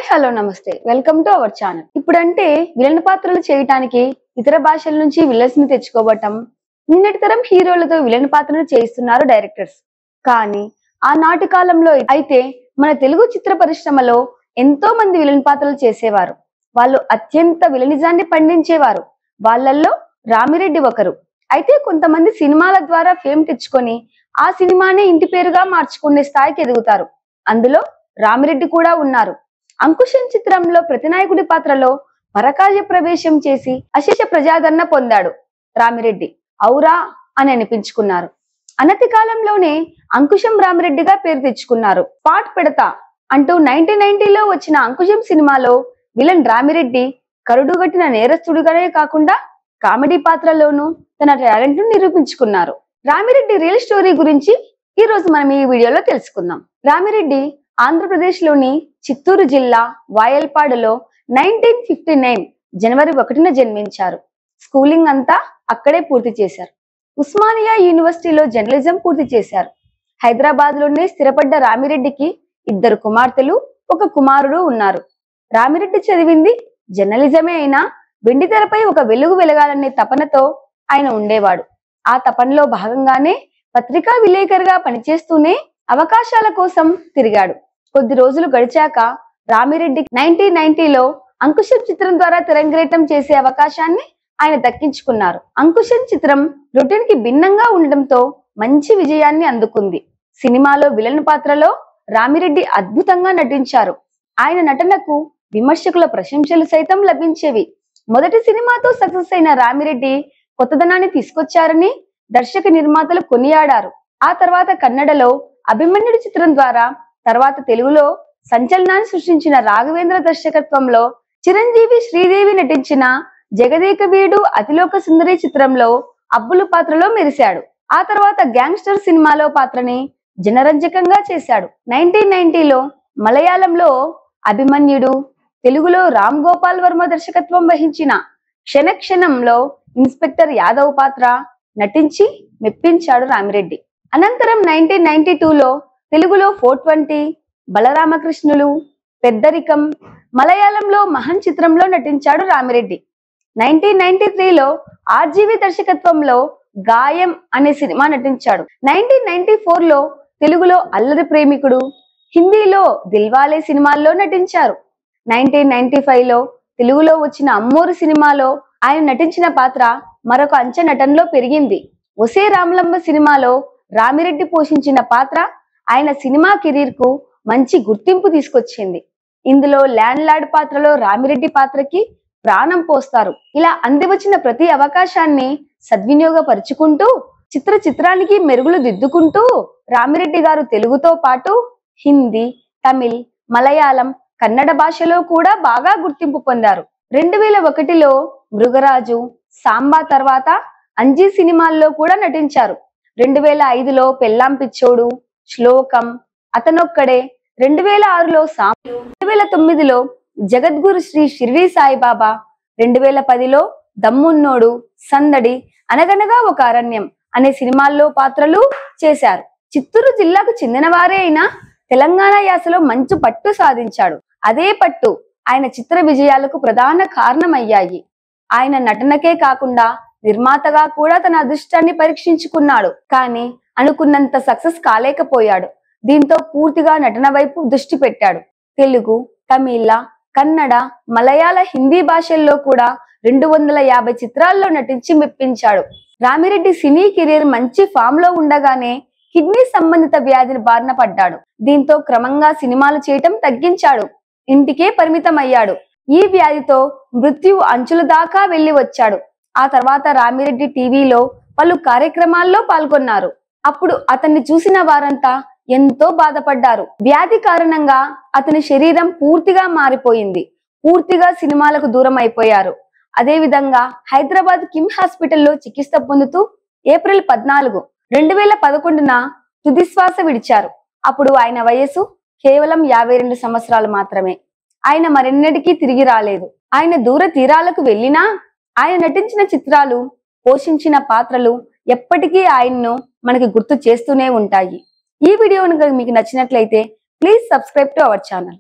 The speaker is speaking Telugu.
హలో నమస్తే వెల్కమ్ టు అవర్ ఛానల్ ఇప్పుడంటే విలన్ పాత్రలు చేయటానికి ఇతర భాషల నుంచి విలన్స్ ని తెచ్చుకోవటం నిన్నటి తరం హీరోలతో విలన్ పాత్రలు చేయిస్తున్నారు డైరెక్టర్స్ కానీ ఆనాటి కాలంలో అయితే మన తెలుగు చిత్ర పరిశ్రమలో ఎంతో మంది విలన్ పాత్రలు చేసేవారు వాళ్ళు అత్యంత విలనిజాన్ని పండించేవారు వాళ్ళల్లో రామిరెడ్డి ఒకరు అయితే కొంతమంది సినిమాల ద్వారా ఫేమ్ తెచ్చుకొని ఆ సినిమానే ఇంటి పేరుగా మార్చుకునే స్థాయికి ఎదుగుతారు అందులో రామిరెడ్డి కూడా ఉన్నారు అంకుశం చిత్రంలో ప్రతినాయకుడి పాత్రలో పరకాయ ప్రవేశం చేసి అశేష ప్రజాదరణ పొందాడు రామిరెడ్డి ఔరా అని అనిపించుకున్నారు అనతి కాలంలోనే అంకుశం రామిరెడ్డిగా పేరు తెచ్చుకున్నారు పాట్ పెడతా అంటూ నైన్టీన్ నైన్టీలో వచ్చిన అంకుశం సినిమాలో విలన్ రామిరెడ్డి కరుడుగట్టిన నేరస్తుడిగానే కాకుండా కామెడీ పాత్రలోనూ తన టాలెంట్ ను నిరూపించుకున్నారు రామిరెడ్డి రియల్ స్టోరీ గురించి ఈ రోజు మనం ఈ వీడియోలో తెలుసుకుందాం రామిరెడ్డి ఆంధ్రప్రదేశ్ లోని చిత్తూరు జిల్లా వాయల్పాడులో నైన్టీన్ ఫిఫ్టీ నైన్ జనవరి ఒకటిన జన్మించారు స్కూలింగ్ అంతా అక్కడే పూర్తి చేశారు ఉస్మానియా యూనివర్సిటీలో జర్నలిజం పూర్తి చేశారు హైదరాబాద్ లోనే స్థిరపడ్డ రామిరెడ్డికి ఇద్దరు కుమార్తెలు ఒక కుమారుడు ఉన్నారు రామిరెడ్డి చదివింది జర్నలిజమే అయినా వెండితెరపై ఒక వెలుగు వెలగాలనే తపనతో ఆయన ఉండేవాడు ఆ తపనలో భాగంగానే పత్రికా విలేకరిగా పనిచేస్తూనే అవకాశాల కోసం తిరిగాడు కొద్ది రోజులు గడిచాక రామిరెడ్డి నైన్టీన్ నైన్టీలో అంకుశం చిత్రం ద్వారా తెరంగేటం చేసే అవకాశాన్ని ఆయన దక్కించుకున్నారు అంకుశం చిత్రం రొటీన్ కి భిన్నంగా ఉండడంతో మంచి విజయాన్ని అందుకుంది సినిమాలో విలన్ పాత్రలో రామిరెడ్డి అద్భుతంగా నటించారు ఆయన నటనకు విమర్శకుల ప్రశంసలు సైతం లభించేవి మొదటి సినిమాతో సక్సెస్ అయిన రామిరెడ్డి కొత్తదనాన్ని తీసుకొచ్చారని దర్శక నిర్మాతలు కొనియాడారు ఆ తర్వాత కన్నడలో అభిమన్యుడి చిత్రం ద్వారా తర్వాత తెలుగులో సంచలనాన్ని సృష్టించిన రాఘవేంద్ర దర్శకత్వంలో చిరంజీవి శ్రీదేవి నటించిన జగదేక వీడు అతిలోక సుందరి చిత్రంలో అబ్బులు పాత్రలో మెరిశాడు ఆ తర్వాత గ్యాంగ్స్టర్ సినిమాలో పాత్రని జనరంజకంగా చేశాడు నైన్టీన్ నైన్టీలో మలయాళంలో అభిమన్యుడు తెలుగులో రామ్ గోపాల్ వర్మ దర్శకత్వం వహించిన క్షణక్షణంలో ఇన్స్పెక్టర్ యాదవ్ పాత్ర నటించి మెప్పించాడు రామిరెడ్డి అనంతరం నైన్టీన్ నైన్టీ టూలో తెలుగులో ఫోర్ ట్వంటీ బలరామకృష్ణులు పెద్దరికం మలయాళంలో మహన్ చిత్రంలో నటించాడు రామిరెడ్డి నైన్టీన్ నైన్టీ త్రీలో ఆర్జీవి దర్శకత్వంలో గాయం అనే సినిమా నటించాడు నైన్టీన్ నైన్టీ ఫోర్ లో తెలుగులో అల్లరి ప్రేమికుడు హిందీలో దిల్వాలే సినిమాల్లో నటించారు నైన్టీన్ నైన్టీ ఫైవ్ లో తెలుగులో వచ్చిన అమ్మోరు సినిమాలో ఆయన నటించిన పాత్ర మరొక అంచె నటనలో పెరిగింది ఒసే రామలంబ సినిమాలో రామిరెడ్డి పోషించిన పాత్ర ఆయన సినిమా కెరీర్ కు మంచి గుర్తింపు తీసుకొచ్చింది ఇందులో ల్యాండ్ లార్డ్ పాత్రలో రామిరెడ్డి పాత్రకి ప్రాణం పోస్తారు ఇలా అందివచ్చిన ప్రతి అవకాశాన్ని సద్వినియోగపరుచుకుంటూ చిత్ర చిత్రానికి మెరుగులు దిద్దుకుంటూ రామిరెడ్డి గారు తెలుగుతో పాటు హిందీ తమిళ్ మలయాళం కన్నడ భాషలో కూడా బాగా గుర్తింపు పొందారు రెండు వేల ఒకటిలో మృగరాజు సాంబా తర్వాత అంజీ సినిమాల్లో కూడా నటించారు రెండు వేల ఐదులో పెళ్ళాం పిచ్చోడు శ్లోకం అతనొక్కడే రెండు వేల ఆరులో సాంబు రెండు వేల తొమ్మిదిలో జగద్గురు శ్రీ షిరిడి సాయిబాబా రెండు వేల పదిలో దమ్మున్నోడు సందడి అనగనగా ఒక అరణ్యం అనే సినిమాల్లో పాత్రలు చేశారు చిత్తూరు జిల్లాకు చెందినవారే అయినా తెలంగాణ యాసలో మంచు పట్టు సాధించాడు అదే పట్టు ఆయన చిత్ర విజయాలకు ప్రధాన కారణమయ్యాయి ఆయన నటనకే కాకుండా నిర్మాతగా కూడా తన అదృష్టాన్ని పరీక్షించుకున్నాడు కానీ అనుకున్నంత సక్సెస్ కాలేకపోయాడు దీంతో పూర్తిగా నటన వైపు దృష్టి పెట్టాడు తెలుగు తమిళ కన్నడ మలయాళ హిందీ భాషల్లో కూడా రెండు వందల యాభై చిత్రాల్లో నటించి మెప్పించాడు రామిరెడ్డి సినీ కెరీర్ మంచి ఫామ్ లో ఉండగానే కిడ్నీ సంబంధిత వ్యాధిని బారిన పడ్డాడు దీంతో క్రమంగా సినిమాలు చేయటం తగ్గించాడు ఇంటికే పరిమితమయ్యాడు ఈ వ్యాధితో మృత్యువు అంచుల దాకా వెళ్లి వచ్చాడు ఆ తర్వాత రామిరెడ్డి టీవీలో పలు కార్యక్రమాల్లో పాల్గొన్నారు అప్పుడు అతన్ని చూసిన వారంతా ఎంతో బాధపడ్డారు వ్యాధి కారణంగా అతని శరీరం పూర్తిగా మారిపోయింది పూర్తిగా సినిమాలకు దూరం అయిపోయారు అదే విధంగా హైదరాబాద్ కిమ్ హాస్పిటల్లో చికిత్స పొందుతూ ఏప్రిల్ పద్నాలుగు రెండు వేల పదకొండున తుదిశ్వాస విడిచారు అప్పుడు ఆయన వయస్సు కేవలం యాభై రెండు సంవత్సరాలు మాత్రమే ఆయన మరెన్నటికీ తిరిగి రాలేదు ఆయన దూర తీరాలకు వెళ్ళినా ఆయన నటించిన చిత్రాలు పోషించిన పాత్రలు ఎప్పటికీ ఆయన్ను మనకి గుర్తు చేస్తూనే ఉంటాయి ఈ వీడియో కనుక మీకు నచ్చినట్లయితే please subscribe to our channel